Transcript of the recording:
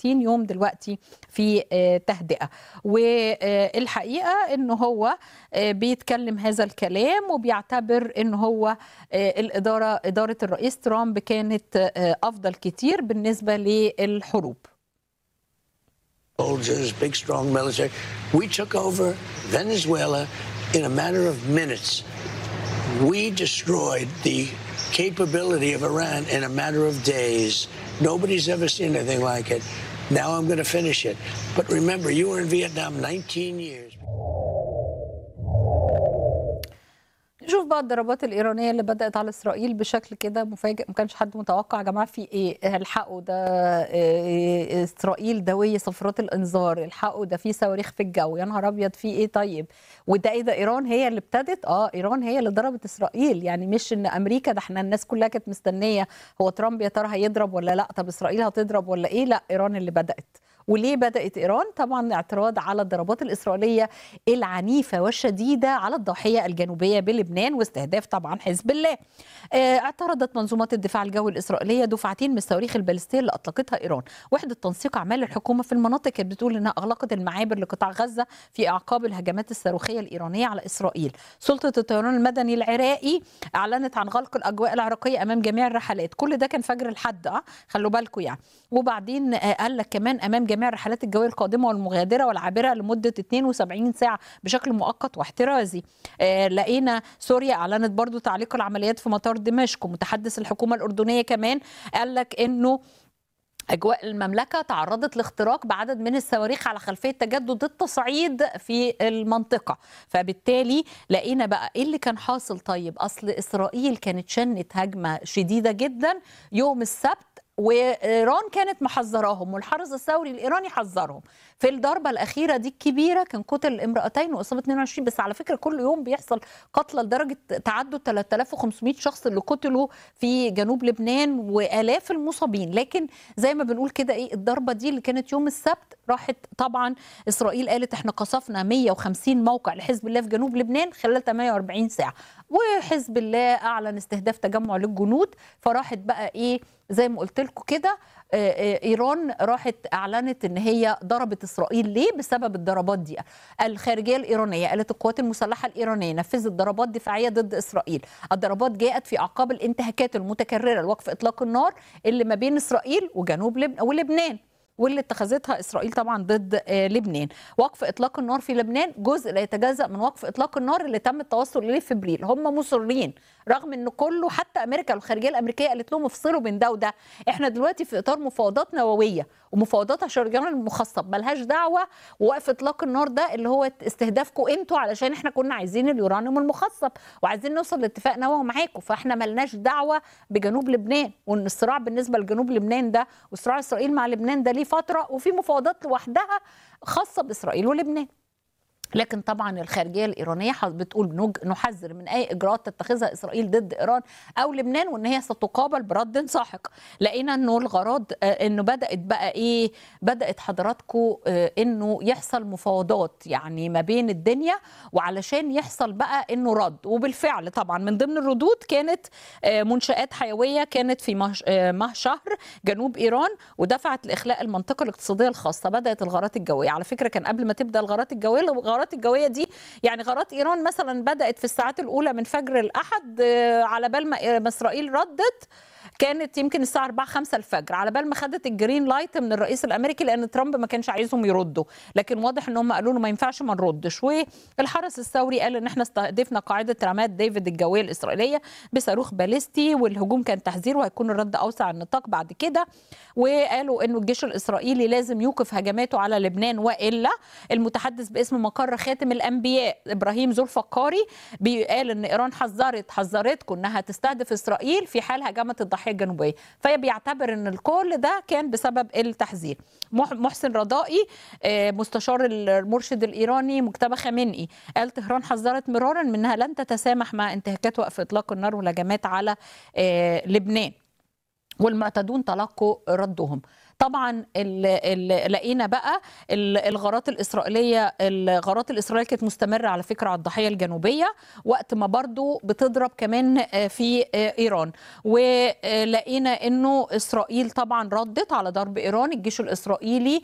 30 يوم دلوقتي في آه، تهدئه والحقيقه ان هو آه، بيتكلم هذا الكلام وبيعتبر ان هو آه، الاداره اداره الرئيس ترامب كانت آه، افضل كتير بالنسبه للحروب soldiers, big, strong military. We took over Venezuela in a matter of minutes. We destroyed the capability of Iran in a matter of days. Nobody's ever seen anything like it. Now I'm going to finish it. But remember, you were in Vietnam 19 years. نشوف بقى الضربات الإيرانية اللي بدأت على إسرائيل بشكل كده مفاجئ ما كانش حد متوقع يا جماعة في إيه الحقوا ده إيه إسرائيل دوية صفرات الإنذار الحقوا ده في صواريخ في الجو يا نهار أبيض في إيه طيب وده إيه ده إيران هي اللي ابتدت آه إيران هي اللي ضربت إسرائيل يعني مش إن أمريكا ده إحنا الناس كلها كانت مستنية هو ترامب يا ترى هيضرب ولا لا طب إسرائيل هتضرب ولا إيه لا إيران اللي بدأت وليه بدأت إيران؟ طبعا اعتراض على الضربات الإسرائيلية العنيفة والشديدة على الضاحية الجنوبية بلبنان واستهداف طبعا حزب الله. آه، اعترضت منظومات الدفاع الجوي الإسرائيلية دفعتين من الصواريخ البالستية اللي أطلقتها إيران. وحدة تنسيق أعمال الحكومة في المناطق كانت بتقول إنها أغلقت المعابر لقطاع غزة في إعقاب الهجمات الصاروخية الإيرانية على إسرائيل. سلطة الطيران المدني العراقي أعلنت عن غلق الأجواء العراقية أمام جميع الرحلات. كل ده كان فجر الحد أه خلوا بالكم يعني. وبعدين آه، قال لك كمان امام جميع الرحلات الجويه القادمه والمغادره والعابره لمده 72 ساعه بشكل مؤقت واحترازي آه، لقينا سوريا اعلنت برضو تعليق العمليات في مطار دمشق ومتحدث الحكومه الاردنيه كمان قال لك انه أجواء المملكة تعرضت لاختراق بعدد من الصواريخ على خلفية تجدد التصعيد في المنطقة فبالتالي لقينا بقى إيه اللي كان حاصل طيب أصل إسرائيل كانت شنت هجمة شديدة جدا يوم السبت وايران كانت محذراهم والحرس الثوري الايراني حذرهم في الضربه الاخيره دي الكبيره كان قتل امراتين واصابه 22 بس على فكره كل يوم بيحصل قتلى لدرجه تعدد 3500 شخص اللي قتلوا في جنوب لبنان والاف المصابين لكن زي ما بنقول كده ايه الضربه دي اللي كانت يوم السبت راحت طبعا اسرائيل قالت احنا قصفنا 150 موقع لحزب الله في جنوب لبنان خلال 48 ساعه وحزب الله اعلن استهداف تجمع للجنود فراحت بقى ايه زي ما قلت لكم كده آه، آه، ايران راحت اعلنت ان هي ضربت اسرائيل ليه بسبب الضربات دي الخارجيه الايرانيه قالت القوات المسلحه الايرانيه نفذت ضربات دفاعيه ضد اسرائيل الضربات جاءت في اعقاب الانتهاكات المتكرره لوقف اطلاق النار اللي ما بين اسرائيل وجنوب لب... ولبنان واللي اتخذتها اسرائيل طبعا ضد آه، لبنان وقف اطلاق النار في لبنان جزء لا يتجزا من وقف اطلاق النار اللي تم التوصل اليه في ابريل هم مصرين رغم ان كله حتى امريكا والخارجيه الامريكيه قالت لهم افصلوا بين ده وده احنا دلوقتي في اطار مفاوضات نوويه ومفاوضات عشان الرجال المخصب ملهاش دعوه ووقف اطلاق النار ده اللي هو استهدافكم انتوا علشان احنا كنا عايزين اليورانيوم المخصب وعايزين نوصل لاتفاق نووي معاكم فاحنا ملناش دعوه بجنوب لبنان وان الصراع بالنسبه لجنوب لبنان ده وصراع اسرائيل مع لبنان ده ليه فتره وفي مفاوضات لوحدها خاصه باسرائيل ولبنان لكن طبعا الخارجيه الايرانيه ح- بتقول نج- نحذر من اي اجراءات تتخذها اسرائيل ضد ايران او لبنان وان هي ستقابل برد ساحق لقينا انه الغرض آه، انه بدات بقى ايه بدات حضراتكم آه، انه يحصل مفاوضات يعني ما بين الدنيا وعلشان يحصل بقى انه رد وبالفعل طبعا من ضمن الردود كانت آه، منشات حيويه كانت في مه- آه، مه شهر جنوب ايران ودفعت لاخلاء المنطقه الاقتصاديه الخاصه بدات الغارات الجويه على فكره كان قبل ما تبدا الغارات الجويه الغارات الجويه دي يعني غارات ايران مثلا بدات في الساعات الاولى من فجر الاحد آه، على بال ما ما اسرائيل ردت كانت يمكن الساعه 4 5 الفجر على بال ما خدت الجرين لايت من الرئيس الامريكي لان ترامب ما كانش عايزهم يردوا لكن واضح ان هم قالوا له ما ينفعش ما نردش والحرس الثوري قال ان احنا استهدفنا قاعده رماد ديفيد الجويه الاسرائيليه بصاروخ باليستي والهجوم كان تحذير وهيكون الرد اوسع النطاق بعد كده وقالوا انه الجيش الاسرائيلي لازم يوقف هجماته على لبنان والا المتحدث باسم مقر خاتم الانبياء ابراهيم ذو الفقاري قال ان ايران حذرت حذرتكم انها تستهدف اسرائيل في حال هجمت الضاحيه الجنوبيه فهي بيعتبر ان الكل ده كان بسبب التحذير مح- محسن رضائي آه، مستشار المرشد الايراني مجتبى خامنئي قال طهران حذرت مرارا من انها لن تتسامح مع انتهاكات وقف اطلاق النار والهجمات على آه، لبنان والمعتدون تلقوا ردهم طبعا ال ال لقينا بقى ال- الغارات الاسرائيليه الغارات الاسرائيليه كانت مستمره على فكره على الضاحيه الجنوبيه وقت ما برضو بتضرب كمان آه، في آه، ايران ولقينا انه اسرائيل طبعا ردت على ضرب ايران الجيش الاسرائيلي